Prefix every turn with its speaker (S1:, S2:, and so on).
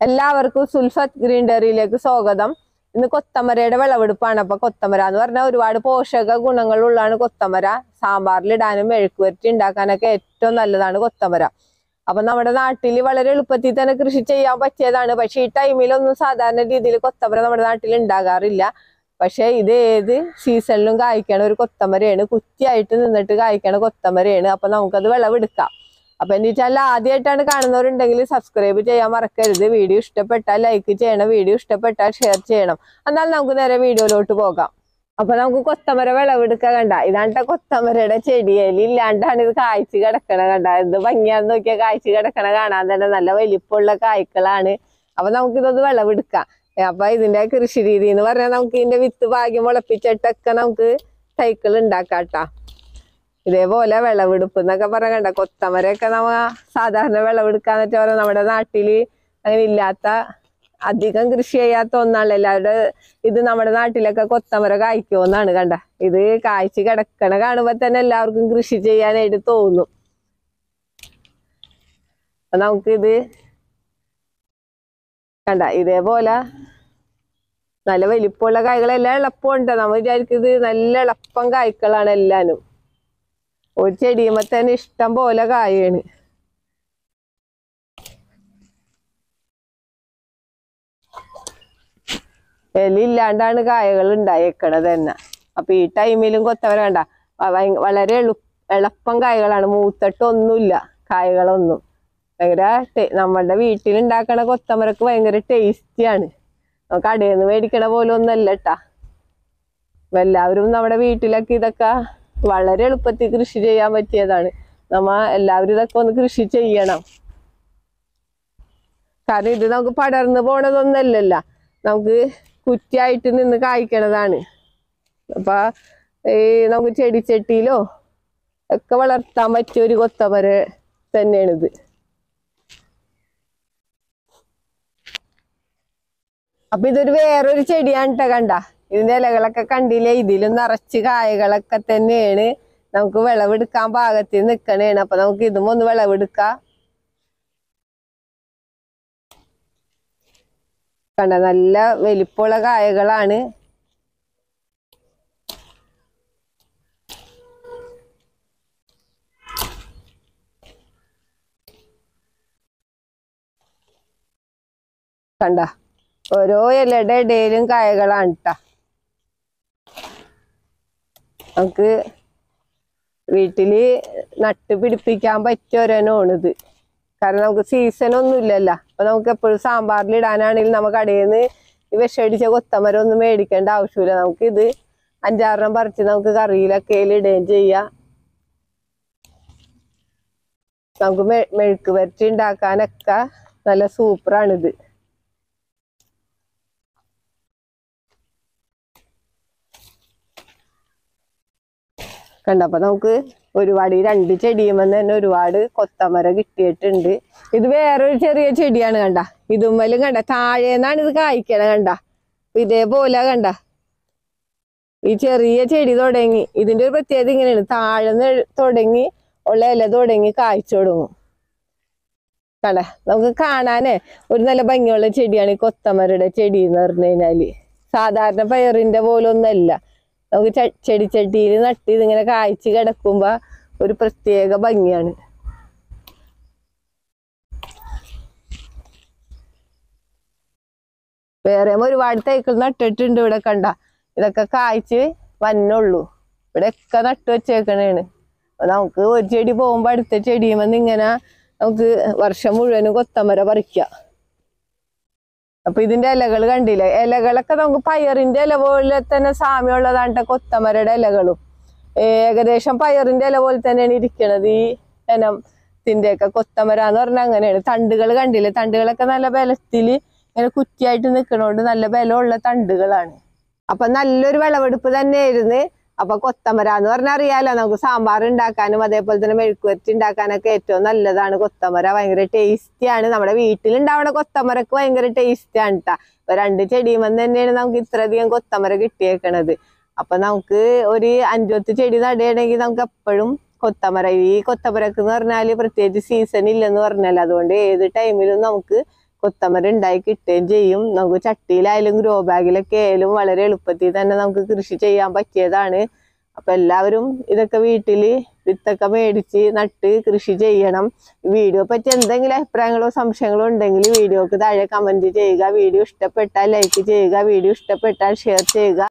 S1: എല്ലാവർക്കും സുൽഫത്ത് ഗ്രീൻ ഡയറിയിലേക്ക് സ്വാഗതം ഇന്ന് കൊത്തമരയുടെ വിളവെടുപ്പാണ് അപ്പൊ കൊത്തമര എന്ന് പറഞ്ഞാൽ ഒരുപാട് പോഷക ഗുണങ്ങളുള്ളതാണ് കൊത്തമര സാമ്പാറിലിടാനും മെഴുക്കുവരട്ടി ഉണ്ടാക്കാനൊക്കെ ഏറ്റവും നല്ലതാണ് കൊത്തമര അപ്പൊ നമ്മുടെ നാട്ടിൽ വളരെ എളുപ്പത്തിൽ തന്നെ കൃഷി ചെയ്യാൻ പറ്റിയതാണ് പക്ഷെ ഈ ടൈമിലൊന്നും സാധാരണ രീതിയിൽ കൊത്തമര നമ്മുടെ നാട്ടിൽ ഉണ്ടാകാറില്ല പക്ഷെ ഇത് ഏത് സീസണിലും കായ്ക്കണ ഒരു കൊത്തമരയാണ് കുറ്റിയായിട്ട് നിന്നിട്ട് കായ്ക്കണ കൊത്തമരയാണ് അപ്പൊ നമുക്കത് വിളവെടുക്കാം അപ്പൊ എന്റെ ചാനൽ ആദ്യമായിട്ടാണ് കാണുന്നവരുണ്ടെങ്കിൽ സബ്സ്ക്രൈബ് ചെയ്യാൻ മറക്കരുത് വീഡിയോ ഇഷ്ടപ്പെട്ടാൽ ലൈക്ക് ചെയ്യണം വീഡിയോ ഇഷ്ടപ്പെട്ടാൽ ഷെയർ ചെയ്യണം എന്നാൽ നമുക്ക് നേരെ വീഡിയോയിലോട്ട് പോകാം അപ്പൊ നമുക്ക് കൊത്തമര വിളവെടുക്കാൻ കണ്ട ഇതാണ്ട കൊത്തമരയുടെ ചെടിയിൽ ഇല്ലാണ്ടാണ് ഇത് കായ്ച്ച് കിടക്കണ കണ്ട എന്ത് ഭംഗിയാന്ന് നോക്കിയാൽ കായ്ച്ച് കിടക്കണ കാണാൻ തന്നെ നല്ല വലിപ്പമുള്ള കായ്ക്കളാണ് അപ്പൊ നമുക്ക് ഇതൊന്ന് വിളവെടുക്കാം ഏ, അപ്പൊ ഇതിന്റെ കൃഷി രീതി എന്ന് പറഞ്ഞാൽ നമുക്ക് ഇതിന്റെ വിത്ത് ഭാഗ്യം മുളപ്പിച്ചിട്ടൊക്കെ നമുക്ക് തൈക്കൾ ഉണ്ടാക്കാട്ടാ ഇതേപോലെ വിളവെടുപ്പ് എന്നൊക്കെ പറയാൻ കണ്ട കൊത്തമരയൊക്കെ നമ്മ സാധാരണ വിളവെടുക്കാന്ന് വെച്ചാൽ പറയാം നമ്മുടെ നാട്ടില് അങ്ങനെ ഇല്ലാത്ത അധികം കൃഷി ചെയ്യാത്ത ഒന്നാണ് എല്ലാവരുടെ ഇത് നമ്മുടെ നാട്ടിലൊക്കെ കൊത്തമര കായ്ക്കുമെന്നാണ് കണ്ട ഇത് കായ്ച്ച് കിടക്കണ കാണുമ്പോ തന്നെ എല്ലാവർക്കും കൃഷി ചെയ്യാനായിട്ട് തോന്നും അപ്പൊ നമുക്കിത് കണ്ട ഇതേപോലെ നല്ല വലിപ്പമുള്ള കായ്കളെല്ലാം എളുപ്പമുണ്ട് നമ്മൾ വിചാരിക്കും ഇത് നല്ല എളുപ്പം കായ്ക്കളാണ് എല്ലാനും ഒരു ചെടിയുമ്പോ തന്നെ ഇഷ്ടം പോലെ കായാണ് ഇല്ലാണ്ടാണ് കായകൾ ഉണ്ടായേക്കണത് തന്നെ അപ്പൊ ഈ ടൈമിലും കൊത്തവര കണ്ട വ- ഭയ- വളരെ എളു എളുപ്പം കായകളാണ് മൂത്തട്ടൊന്നുമില്ല കായകളൊന്നും ഭയങ്കര ടേ- നമ്മളുടെ വീട്ടിൽ ഉണ്ടാക്കണ കൊത്തമരക്ക് ഭയങ്കര ടേസ്റ്റിയാണ് നമുക്ക് കടയിൽ നിന്ന് മേടിക്കണ പോലെ ഒന്നല്ല കേട്ടാ അപ്പൊ എല്ലാവരും നമ്മുടെ വീട്ടിലൊക്കെ ഇതൊക്കെ വളരെ എളുപ്പത്തിൽ കൃഷി ചെയ്യാൻ പറ്റിയതാണ് നമ്മ എല്ലാവരും ഇതൊക്കെ ഒന്ന് കൃഷി ചെയ്യണം കാരണം ഇത് നമുക്ക് പടർന്നു പോണതൊന്നല്ലല്ല നമുക്ക് കുറ്റിയായിട്ട് നിന്ന് കായ്ക്കണതാണ് അപ്പൊ ഈ നമുക്ക് ചെടിച്ചട്ടിയിലോ ഒക്കെ വളർത്താൻ പറ്റിയ ഒരു കൊത്തമര തന്നെയാണിത് അപ്പൊ ഇതൊരു വേറൊരു ചെടിയാണ് ട്ടോ കണ്ട ഇതിന്റെ ഇലകളൊക്കെ കണ്ടില്ലേ ഇതിലും നിറച്ച് കായകളൊക്കെ തന്നെയാണ് നമുക്ക് വിളവെടുക്കാൻ പാകത്തിൽ നിക്കണേണ് അപ്പൊ നമുക്ക് ഇതും ഒന്ന് വിളവെടുക്കാം കണ്ട നല്ല വലിപ്പമുള്ള കായകളാണ് കണ്ട ഓരോ ഇലയുടെ ഇടയിലും കായകളാണ് ട്ടാ നമുക്ക് വീട്ടില് നട്ട് പിടിപ്പിക്കാൻ പറ്റിയ ഒരെണ്ണമാണിത് കാരണം നമുക്ക് സീസൺ ഒന്നും ഇല്ലല്ലോ അപ്പൊ നമുക്ക് എപ്പോഴും സാമ്പാറിൽ ഇടാനാണെങ്കിൽ നമുക്ക് കടയിൽ നിന്ന് ഈ വിഷമടിച്ച കൊത്തമരം ഒന്നും മേടിക്കേണ്ട ആവശ്യമില്ല നമുക്ക് ഇത് അഞ്ചാറെണ്ണം പറിച്ച് നമുക്ക് കറിയിലൊക്കെ ഇടുകയും ചെയ്യാം നമുക്ക് മെ മെഴുക്ക് വരട്ടി ഉണ്ടാക്കാനൊക്കെ നല്ല സൂപ്പറാണിത് കണ്ടപ്പോ നമുക്ക് ഒരുപാട് ഈ രണ്ട് ചെടിയുമെന്ന് തന്നെ ഒരുപാട് കൊത്തമര കിട്ടിയിട്ടുണ്ട് ഇത് വേറൊരു ചെറിയ ചെടിയാണ് കണ്ട ഇതുമ്മലും കണ്ട താഴേന്നാണ് ഇത് കായ്ക്കണ കണ്ട ഇതേപോലെ കണ്ട ഈ ചെറിയ ചെടി തുടങ്ങി ഇതിന്റെ ഒരു പ്രത്യേകത ഇങ്ങനെയാണ് താഴെന്ന് തുടങ്ങി ഉള്ള ഇല തുടങ്ങി കായ്ച്ചു തുടങ്ങും കണ്ട നമുക്ക് കാണാനേ ഒരു നല്ല ഭംഗിയുള്ള ചെടിയാണ് ഈ കൊത്തമരയുടെ ചെടി എന്ന് പറഞ്ഞു കഴിഞ്ഞാല് സാധാരണ പയറിന്റെ പോലെ ഒന്നല്ല നമുക്ക് ച- ചെടിച്ചട്ടിയിൽ നട്ട് ഇതിങ്ങനെ കായ്ച്ച് കിടക്കുമ്പോ ഒരു പ്രത്യേക ഭംഗിയാണ് വേറെ ഒരുപാട് തൈകൾ നട്ടിട്ടുണ്ട് ഇവിടെ കണ്ട ഇതൊക്കെ കായ്ച്ച് വന്നുള്ളൂ ഇവിടെ ഒക്കെ നട്ട് വെച്ചേക്കണേണ് അപ്പൊ നമുക്ക് ഒരു ചെടി പോകുമ്പോ അടുത്ത ചെടിയുമെന്ന് ഇങ്ങനെ നമുക്ക് വർഷം മുഴുവനും കൊത്തമര പറിക്കാം അപ്പൊ ഇതിന്റെ ഇലകൾ കണ്ടില്ലേ ഇലകളൊക്കെ നമുക്ക് പയറിന്റെ ഇല പോലെ തന്നെ സാമ്യമുള്ളതാണ് കൊത്തമരയുടെ ഇലകളും ഏകദേശം പയറിന്റെ ഇല പോലെ തന്നെയാണ് ഇരിക്കണത് ഈ ഇനത്തിന്റെയൊക്കെ കൊത്തമര എന്ന് പറഞ്ഞാൽ അങ്ങനെയാണ് തണ്ടുകൾ കണ്ടില്ലേ തണ്ടുകളൊക്കെ നല്ല ബലത്തില് ഇങ്ങനെ കുറ്റിയായിട്ട് നിൽക്കണോണ്ട് നല്ല ബലമുള്ള തണ്ടുകളാണ് അപ്പൊ നല്ലൊരു വിളവെടുപ്പ് തന്നെയായിരുന്നു അപ്പൊ കൊത്തമര എന്ന് പറഞ്ഞാൽ അറിയാലോ നമുക്ക് സാമ്പാർ ഉണ്ടാക്കാനും അതേപോലെ തന്നെ മെഴുക്കുവരട്ടി ഉണ്ടാക്കാനൊക്കെ ഏറ്റവും നല്ലതാണ് കൊത്തമര ഭയങ്കര ടേസ്റ്റിയാണ് നമ്മുടെ വീട്ടിലുണ്ടാവണ കൊത്തമരക്ക് ഭയങ്കര ടേസ്റ്റിയാണ് കേട്ടാ ഇപ്പൊ രണ്ട് ചെടിയുമെന്ന് തന്നെയാണ് നമുക്ക് ഇത്രയധികം കൊത്തമര കിട്ടിയേക്കണത് അപ്പൊ നമുക്ക് ഒരു അഞ്ചൊത്ത് ചെടി നടുകയാണെങ്കിൽ നമുക്ക് എപ്പോഴും കൊത്തമര ഈ കൊത്തമരക്ക് എന്ന് പറഞ്ഞാല് പ്രത്യേകിച്ച് സീസൺ ഇല്ലെന്ന് പറഞ്ഞാൽ അതുകൊണ്ട് ഏത് ടൈമിലും നമുക്ക് കൊത്തമര ഉണ്ടായി കിട്ടുകയും ചെയ്യും നമുക്ക് ചട്ടിയിലായാലും ഗ്രോ ബാഗിലൊക്കെ ആയാലും വളരെ എളുപ്പത്തിൽ തന്നെ നമുക്ക് കൃഷി ചെയ്യാൻ പറ്റിയതാണ് അപ്പൊ എല്ലാവരും ഇതൊക്കെ വീട്ടില് വിത്തൊക്കെ മേടിച്ച് നട്ട് കൃഷി ചെയ്യണം വീഡിയോ പറ്റി എന്തെങ്കിലും അഭിപ്രായങ്ങളോ സംശയങ്ങളോ ഉണ്ടെങ്കിൽ വീഡിയോക്ക് താഴെ കമന്റ് ചെയ്യുക വീഡിയോ ഇഷ്ടപ്പെട്ടാൽ ലൈക്ക് ചെയ്യുക വീഡിയോ ഇഷ്ടപ്പെട്ടാൽ ഷെയർ ചെയ്യുക